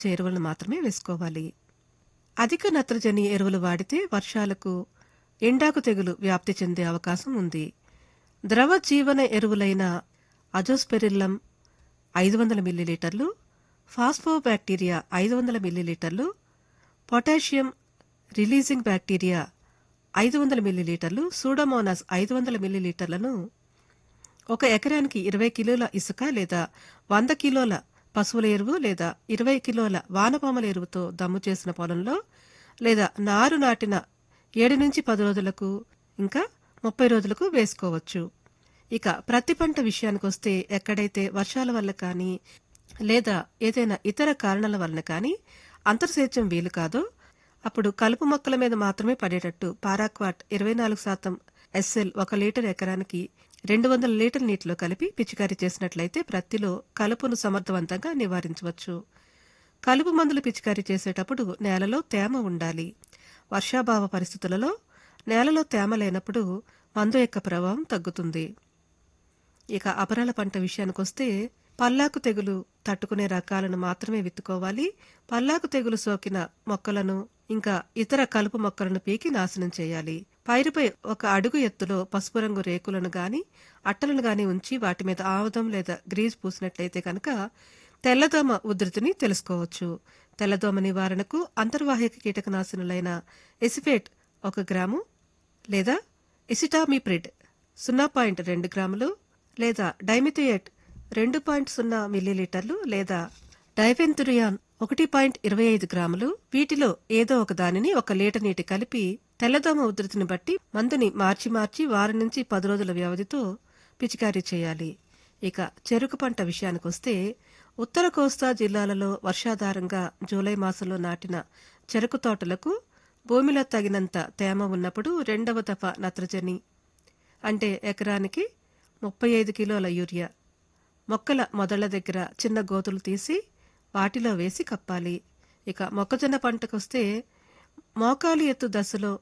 ఎరువులను మాత్రమే వేసుకోవాలి అధిక నత్రజని ఎరువులు వాడితే వర్షాలకు ఎండాకు తెగులు వ్యాప్తి చెందే అవకాశం ఉంది ద్రవ జీవన ఎరువులైన అజోస్పెరిల్లం ఐదు వందల మిల్లీలీటర్లు ఫాస్ఫోబ్యాక్టీరియా ఐదు వందల మిల్లీలీటర్లు పొటాషియం రిలీజింగ్ బ్యాక్టీరియా ఐదు వందల మిల్లీలీటర్లు సూడోమోనాస్ ఐదు వందల మిల్లీలీటర్లను ఒక ఎకరానికి ఇరవై కిలోల ఇసుక లేదా వంద కిలోల పశువుల ఎరువు లేదా ఇరవై కిలోల వానపాముల ఎరువుతో దమ్ము చేసిన పొలంలో లేదా నారు నాటిన ఏడు నుంచి పది రోజులకు ఇంకా ముప్పై రోజులకు వేసుకోవచ్చు ఇక ప్రతి పంట విషయానికొస్తే ఎక్కడైతే వర్షాల వల్ల కానీ లేదా ఏదైనా ఇతర కారణాల వలన కానీ అంతర్సేద్యం వీలు కాదో అప్పుడు కలుపు మొక్కల మీద మాత్రమే పడేటట్టు పారాక్వాట్ ఇరవై నాలుగు శాతం ఎస్ఎల్ ఒక లీటర్ ఎకరానికి రెండు వందల లీటర్ నీటిలో కలిపి పిచికారీ చేసినట్లయితే ప్రత్తిలో కలుపును సమర్థవంతంగా నివారించవచ్చు కలుపు మందులు పిచికారీ చేసేటప్పుడు నేలలో తేమ ఉండాలి వర్షాభావ పరిస్థితులలో నేలలో తేమ లేనప్పుడు మందు యొక్క ప్రభావం తగ్గుతుంది ఇక అపరాల పంట విషయానికొస్తే పల్లాకు తెగులు తట్టుకునే రకాలను మాత్రమే విత్తుకోవాలి పల్లాకు తెగులు సోకిన మొక్కలను ఇంకా ఇతర కలుపు మొక్కలను పీకి నాశనం చేయాలి పైరుపై ఒక అడుగు ఎత్తులో పసుపు రంగు రేకులను గాని అట్టలను గాని ఉంచి వాటి మీద ఆముదం లేదా గ్రీజ్ పూసినట్లయితే కనుక తెల్లదోమ ఉధృతిని తెలుసుకోవచ్చు తెల్లదోమ నివారణకు అంతర్వాహిక కీటకనాశనులైన ఎసిఫేట్ ఒక గ్రాము లేదా ఇసిటామిప్రిడ్ సున్నా పాయింట్ రెండు గ్రాములు లేదా డైమిథియేట్ రెండు పాయింట్ సున్నా మిల్లీలీటర్లు లేదా డైఫెన్తురియాన్ ఒకటి పాయింట్ ఇరవై ఐదు గ్రాములు వీటిలో ఏదో ఒక దానిని ఒక లీటర్ నీటి కలిపి తెల్లదోమ ఉధృతిని బట్టి మందుని మార్చి మార్చి వారం నుంచి పది రోజుల వ్యవధితో పిచికారీ చేయాలి ఇక చెరుకు పంట విషయానికొస్తే ఉత్తర కోస్తా జిల్లాలలో వర్షాధారంగా జూలై మాసంలో నాటిన చెరుకు తోటలకు భూమిలో తగినంత తేమ ఉన్నప్పుడు రెండవ దఫా నత్రజని అంటే ఎకరానికి ముప్పై ఐదు కిలోల యూరియా మొక్కల మొదళ్ల దగ్గర చిన్న గోతులు తీసి వాటిలో వేసి కప్పాలి ఇక మొక్కజొన్న పంటకొస్తే మోకాలు ఎత్తు దశలో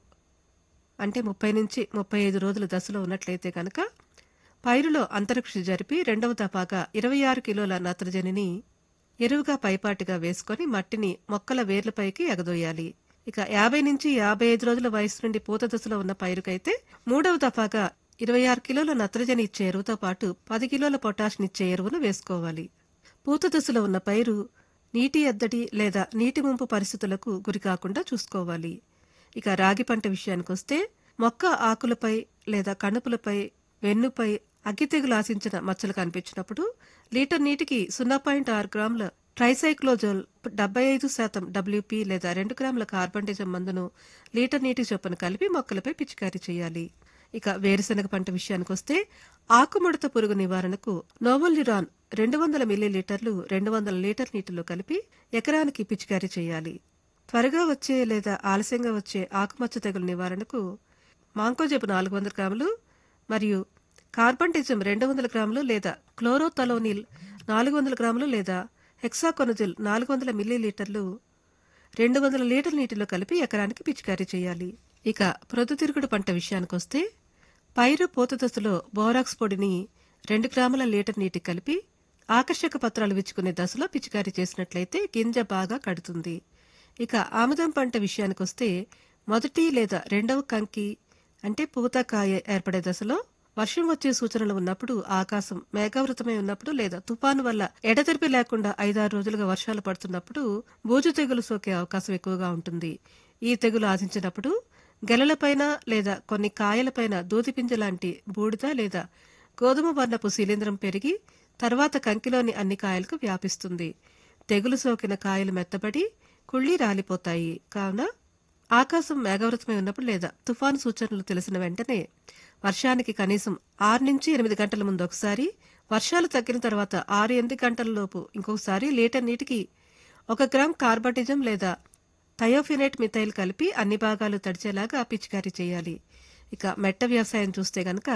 అంటే ముప్పై నుంచి ముప్పై ఐదు రోజుల దశలో ఉన్నట్లయితే కనుక పైరులో అంతరిక్ష జరిపి రెండవ దఫాగా ఇరవై ఆరు కిలోల నత్రజనిని ఎరువుగా పైపాటిగా వేసుకొని మట్టిని మొక్కల వేర్లపైకి ఎగదోయాలి ఇక యాభై నుంచి యాభై ఐదు రోజుల వయసు నుండి పూత దశలో ఉన్న పైరుకైతే మూడవ దఫాగా ఇరవై ఆరు కిలోల నత్రజని ఇచ్చే ఎరువుతో పాటు పది కిలోల పొటాషినిచ్చే ఎరువును వేసుకోవాలి పూత దశలో ఉన్న పైరు నీటి ఎద్దడి లేదా నీటి ముంపు పరిస్థితులకు గురికాకుండా చూసుకోవాలి ఇక రాగి పంట విషయానికొస్తే మొక్క ఆకులపై లేదా కణుపులపై వెన్నుపై అగ్గి తెగులు ఆశించిన మచ్చలు కనిపించినప్పుడు లీటర్ నీటికి సున్నా పాయింట్ ఆరు గ్రాముల ట్రైసైక్లోజోల్ డెబ్బై ఐదు శాతం డబ్ల్యూపీ లేదా రెండు గ్రాముల కార్బండిజం మందును లీటర్ నీటి చొప్పున కలిపి మొక్కలపై పిచికారీ చేయాలి ఇక వేరుశనగ పంట విషయానికొస్తే ఆకుముడత పురుగు నివారణకు నోవల్యురాన్ రెండు వందల మిల్లీలీటర్లు రెండు వందల లీటర్ నీటిలో కలిపి ఎకరానికి పిచికారీ చేయాలి త్వరగా వచ్చే లేదా ఆలస్యంగా వచ్చే ఆకుమచ్చ తెగులు నివారణకు మాంకోజెబు నాలుగు వందల గ్రాములు మరియు కార్బంటిజం రెండు వందల గ్రాములు లేదా క్లోరోతలోనిల్ నాలుగు వందల గ్రాములు లేదా హెక్సాకొనజిల్ నాలుగు వందల మిల్లీలీటర్లు రెండు వందల లీటర్ నీటిలో కలిపి ఎకరానికి పిచికారీ చేయాలి ఇక ప్రొద్దుతిరుగుడు పంట విషయానికొస్తే పైరు పూత దశలో బోరాక్స్ పొడిని రెండు గ్రాముల లీటర్ నీటి కలిపి ఆకర్షక పత్రాలు విచ్చుకునే దశలో పిచికారీ చేసినట్లయితే గింజ బాగా కడుతుంది ఇక ఆముదం పంట విషయానికొస్తే మొదటి లేదా రెండవ కంకి అంటే పూత కాయ ఏర్పడే దశలో వర్షం వచ్చే సూచనలు ఉన్నప్పుడు ఆకాశం మేఘావృతమై ఉన్నప్పుడు లేదా తుఫాను వల్ల ఎడతెరిపి లేకుండా ఐదారు రోజులుగా వర్షాలు పడుతున్నప్పుడు బూజు తెగులు సోకే అవకాశం ఎక్కువగా ఉంటుంది ఈ తెగులు ఆశించినప్పుడు గెలలపైన లేదా కొన్ని కాయలపైన దూదిపింజ లాంటి బూడిద లేదా గోధుమ వర్ణపు శిలీంధ్రం పెరిగి తర్వాత కంకిలోని అన్ని కాయలకు వ్యాపిస్తుంది తెగులు సోకిన కాయలు మెత్తబడి కుళ్ళి రాలిపోతాయి కావున ఆకాశం మేఘావృతమై ఉన్నప్పుడు లేదా తుఫాను సూచనలు తెలిసిన వెంటనే వర్షానికి కనీసం ఆరు నుంచి ఎనిమిది గంటల ముందు ఒకసారి వర్షాలు తగ్గిన తర్వాత ఆరు ఎనిమిది గంటల లోపు ఇంకొకసారి లీటర్ నీటికి ఒక గ్రామ్ కార్బటిజం లేదా థయోఫినేట్ మిథైల్ కలిపి అన్ని భాగాలు తడిచేలాగా పిచికారీ చేయాలి ఇక మెట్ట వ్యవసాయం చూస్తే గనక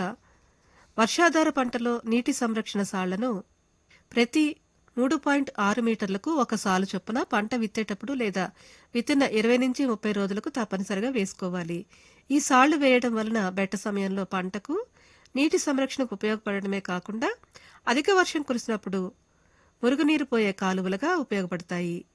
వర్షాధార పంటలో నీటి సంరక్షణ సాళ్లను ప్రతి మూడు పాయింట్ ఆరు మీటర్లకు ఒక సాలు చొప్పున పంట విత్తేటప్పుడు లేదా విత్తిన ఇరవై నుంచి ముప్పై రోజులకు తప్పనిసరిగా వేసుకోవాలి ఈ సాళ్లు వేయడం వలన బెట్ట సమయంలో పంటకు నీటి సంరక్షణకు ఉపయోగపడడమే కాకుండా అధిక వర్షం కురిసినప్పుడు మురుగునీరు పోయే కాలువలుగా ఉపయోగపడతాయి